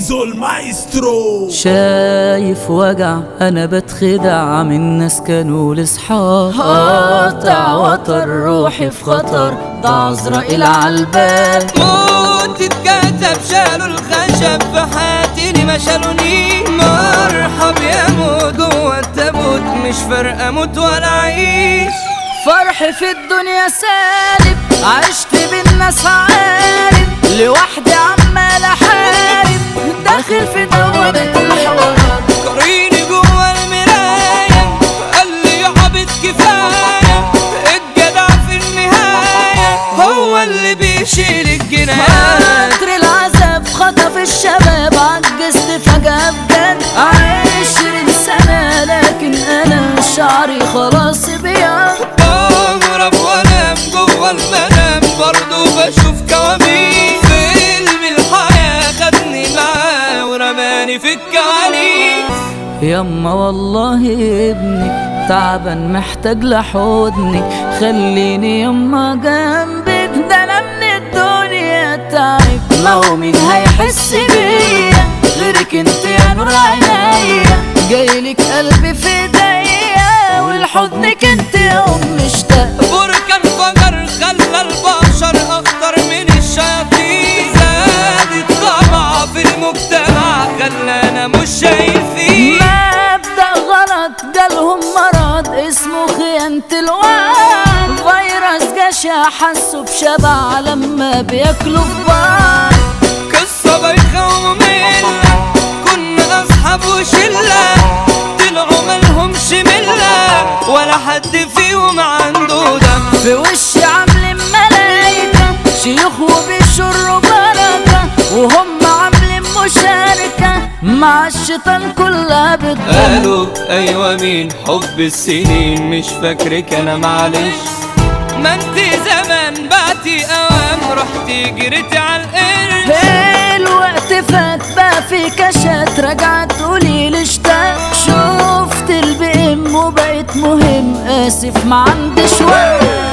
زيزو المايسترو شايف وجع انا بتخدع من ناس كانوا لصحاب قاطع وتر روحي في خطر ده عزرائيل عالبال موت اتكتب شالوا الخشب في حياتي ما شالوني مرحب يا موت جوه التابوت مش فارقه اموت ولا اعيش فرح في الدنيا سالب عشت بالناس عارف لوحدي عمال احارب داخل في دوامة الحوارات قريني جوه المرايه قال لي يا عبد كفايه الجدع في النهايه هو اللي بيشيل الجنايات قطر العذاب خطف الشباب عجزت فجأة بجد عشرين سنة لكن أنا شعري خلاص بيض بغرب وانام جوه المنام برضو بشوف كوابيس فيلم الحياة خدني معاه ورماني في الكواليس يما والله ابنك تعبان محتاج لحضنك خليني يما جنبك ده انا من الدنيا تعب ما هو مين هيحس بيا غيرك انت يا نور عينيا جايلك قلبي في ايديا ولحضنك انت يا ام اشتاق بركان فجر خلى البشر اخطر من الشياطين زاد الطمع في المجتمع خلانا مش شايفين مبدأ غلط جالهم مرض اسمه خيانة الوعي فيروس جشع حسوا بشبع لما بياكلوا في بعض قصة بايخة ومملة كنا أصحاب وشلة طلعوا ملهمش ملة ولا حد فيهم عنده دم في وشي عاملين ملايكة شيوخ وبيشروا بركة وهم عاملين مشاركة مع الشيطان كلها بتضل قالوا أيوة مين حب السنين مش فاكرك أنا معلش ما انت زمان بعتي أوام رحتي جريتي على القرش الوقت فات بقى في كشات رجعت تقولي لي اشتاق شفت البي ام وبقيت مهم اسف ما عنديش وقت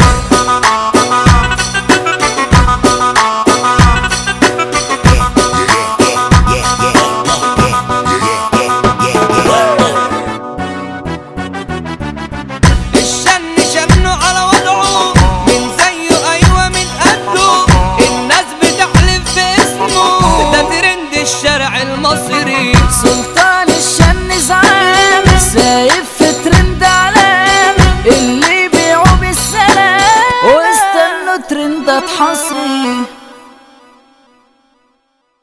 الشن شنه على وضعه من زيه ايوه من قده الناس بتحلف باسمه ده ترند الشارع المصري سلطان الشن زعام سايب في ترند علام اللي بيعوا بالسلام واستنوا ترندات حصري